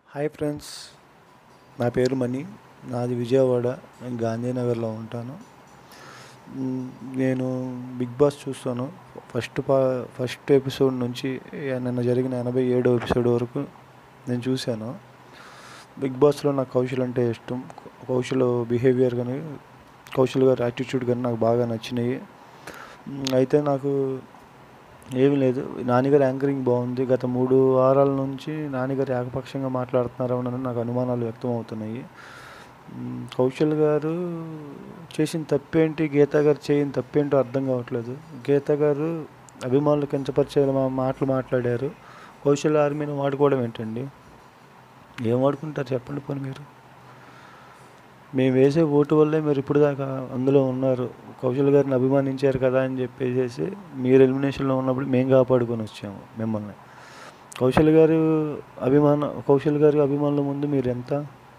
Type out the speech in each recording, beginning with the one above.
hi friends నా పేరు మణి నాది విజయవాడ నేను గాంధీనగర్లో ఉంటాను మ్, నేను బిగ్ బాస్ చూస్తాను ఫస్ట్ పా ఫస్ట్ ఎపిసోడ్ నుంచి నిన్న జరిగిన ఎనభై ఏడో ఎపిసోడ్ వరకు నేను చూశాను బిగ్ బాస్లో నాకు కౌశల్ అంటే ఇష్టం కౌశల్ బిహేవియర్ కానీ కౌశల్ గారి యాటిట్యూడ్ కానీ నాకు బాగా నచ్చినాయి మ్, అయితే నాకు ఏమీ లేదు నాన్నగారి యాంకరింగ్ బాగుంది గత మూడు వారాల నుంచి నాన్నగారు ఏకపక్షంగా మాట్లాడుతున్నారని నాకు అనుమానాలు వ్యక్తం అవుతున్నాయి మ్, కౌశల్ గారు చేసిన తప్పేంటి గీత గారు చేయని తప్పేంటో అర్థం కావట్లేదు గీత గారు అభిమానులు కించపరిచే మా- మాటలు మాట్లాడారు కౌశల్ ఆర్మీని వాడుకోవడం ఏంటండి ఏం వాడుకుంటారు చెప్పండి పోనీ మీరు మేము వేసే ఓటు వల్లే మీరు ఇప్పుడు దాకా అందులో ఉన్నారు కౌశల్ గారిని అభిమానించారు కదా అని చెప్పేసి మీరు ఎలిమినేషన్లో ఉన్నప్పుడు మేము కాపాడుకొని వచ్చాము మిమ్మల్ని కౌశల్ గారు అభిమాన కౌశల్ గారి అభిమానుల ముందు మీరు ఎంత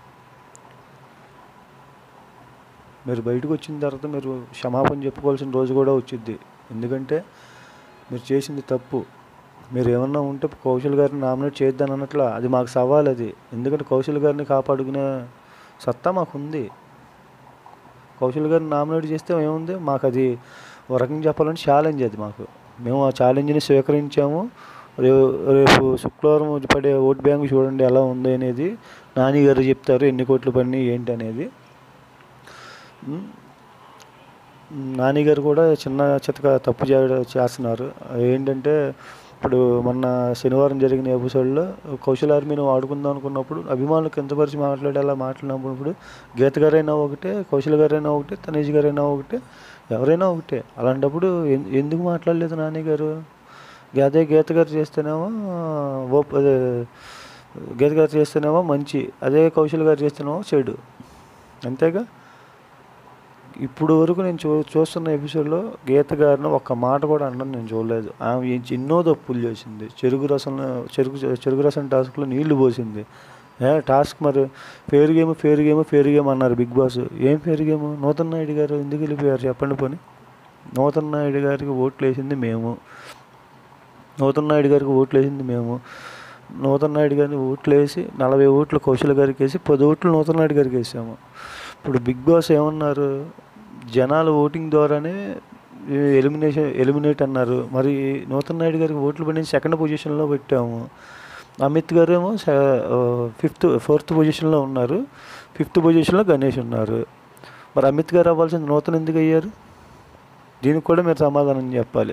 మీరు బయటకు వచ్చిన తర్వాత మీరు క్షమాపణ చెప్పుకోవాల్సిన రోజు కూడా వచ్చింది ఎందుకంటే మీరు చేసింది తప్పు మీరు ఏమన్నా ఉంటే కౌశల్ గారిని నామినేట్ చేద్దాం అన్నట్ల అది మాకు సవాల్ అది ఎందుకంటే కౌశల్ గారిని కాపాడుకునే సత్తా మాకు ఉంది కౌశల్ గారిని నామినేట్ చేస్తే ఏముంది మాకు అది ఒక రకంగా చెప్పాలంటే ఛాలెంజ్ అది మాకు మేము ఆ ఛాలెంజ్ని స్వీకరించాము రేపు రేపు శుక్రవారం పడే ఓట్ బ్యాంక్ చూడండి ఎలా ఉంది అనేది నాని గారు చెప్తారు ఎన్ని కోట్లు పడినాయి ఏంటి అనేది ఉమ్, నాని గారు కూడా చిన్న చితక తప్పు చేయడం చేస్తున్నారు ఏంటంటే ఇప్పుడు మొన్న శనివారం జరిగిన ఎపిసోడ్లో కౌశల్ ఆర్మీని వాడుకుందాం అనుకున్నప్పుడు అభిమానులు కిందపరిచి మాట్లాడేలా మాట్లాడినప్పుడు గీత గారైనా ఒకటే కౌశల్ గారైనా ఒకటే తనేష్ గారైనా ఒకటే ఎవరైనా ఒకటే అలాంటప్పుడు ఎన్- ఎందుకు మాట్లాడలేదు నాని గారు అదే గీత గారు చేస్తేనేమో ఓప్ అదే గీత గారు చేస్తేనేమో మంచి అదే కౌశల్ గారు చేస్తేనేమో చెడు అంతేగా ఇప్పుడు వరకు నేను చూ చూస్తున్న ఎపిసోడ్లో గీత గారిని ఒక్క మాట కూడా అనడం నేను చూడలేదు ఆమె ఎ- ఎన్నో తప్పులు చేసింది చెరుకు రసం చెరుకు చెరుకు రసం టాస్క్లో నీళ్లు పోసింది ఏ టాస్క్ మరి fair game fair game fair game అన్నారు బిగ్ బాస్ ఏం ఫేర్ గేమ్ నూతన్ నాయుడు గారు ఎందుకు వెళ్ళిపోయారు చెప్పండి పోనీ నూతన్ నాయుడు గారికి ఓట్లు వేసింది మేము నూతన్ నాయుడు గారికి ఓట్లు వేసింది మేము నూతన్ నాయుడు గారిని ఓట్లు వేసి నలభై ఓట్లు కౌశల్ గారికి వేసి పది ఓట్లు నూతన్ నాయుడు గారికి వేసాము ఇప్పుడు బిగ్ బాస్ ఏమన్నారు జనాలు ఓటింగ్ ద్వారానే ఎలిమినేషన్ ఎలిమినేట్ అన్నారు మరి నూతన్ నాయుడు గారికి ఓట్లు పడి సెకండ్ పొజిషన్లో పెట్టాము అమిత్ గారు ఏమో ఫిఫ్త్ ఫోర్త్ పొజిషన్లో ఉన్నారు ఫిఫ్త్ పొజిషన్లో గణేష్ ఉన్నారు మరి అమిత్ గారు అవ్వాల్సింది నూతన్ ఎందుకు అయ్యారు దీనికి కూడా మీరు సమాధానం చెప్పాలి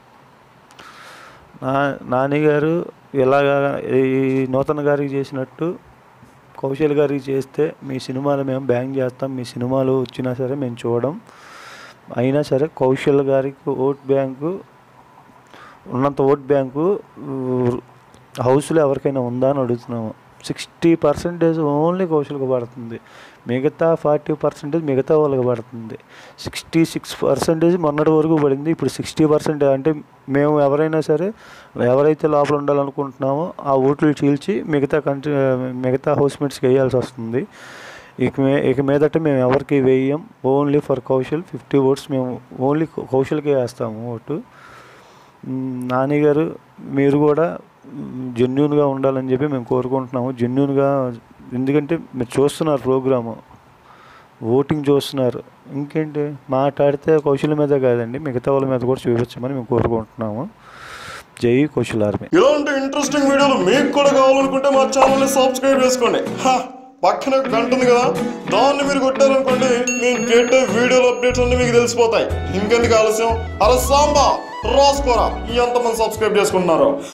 నా నాని గారు ఇలాగా ఈ నూతన్ గారికి చేసినట్టు కౌశల్ గారికి చేస్తే మీ సినిమాలు మేము బ్యాంక్ చేస్తాం మీ సినిమాలు వచ్చినా సరే మేము చూడం అయినా సరే కౌశల్ గారికి ఓట్ బ్యాంకు ఉన్నంత ఓట్ బ్యాంకు ఊ, హౌస్లో ఎవరికైనా ఉందా అని అడుగుతున్నాము సిక్స్టీ పర్సెంటేజ్ ఓన్లీ కౌశల్కి పడుతుంది మిగతా ఫార్టీ పర్సెంటేజ్ మిగతా వాళ్ళకి పడుతుంది సిక్స్టీ సిక్స్ పర్సెంటేజ్ మొన్నటి వరకు పడింది ఇప్పుడు సిక్స్టీ పర్సెంట్ అంటే మేము ఎవరైనా సరే ఎవరైతే లోపల ఉండాలనుకుంటున్నామో ఆ ఓట్లు చీల్చి మిగతా కంట్రీ మిగతా హౌస్మేట్స్కి వేయాల్సి వస్తుంది ఇక మే ఇక మీదట మేము ఎవరికి వేయం only for Kaushal fifty votes మేము ఓన్లీ కౌశల్కే వేస్తాము ఓటు మ్, నాని గారు మీరు కూడా జెన్యున్గా ఉండాలని చెప్పి మేము కోరుకుంటున్నాము జెన్యున్గా ఎందుకంటే మీరు చూస్తున్నారు ప్రోగ్రాము ఓటింగ్ చూస్తున్నారు ఇంకేంటి మాట్లాడితే కౌశల్ మీద కాదండి మిగతా వాళ్ళ మీద కూడా చూపించమని మేము కోరుకుంటున్నాము జై కౌశల్ ఆర్మీ ఇలాంటి ఇంట్రెస్టింగ్ వీడియోలు మీకు కూడా కావాలనుకుంటే మా ఛానల్ని సబ్స్క్రైబ్ చేసుకోండి హా, పక్కన ఒక గంట ఉంది కదా దాన్ని మీరు కొట్టారనుకోండి నేను పెట్టే వీడియోల అప్డేట్స్ అన్ని మీకు తెలిసిపోతాయి ఇంకెందుకు ఆలస్యం అరే సాంబా రాసుకోరా ఎంతమంది సబ్స్క్రైబ్ చేసుకుంటున్నారో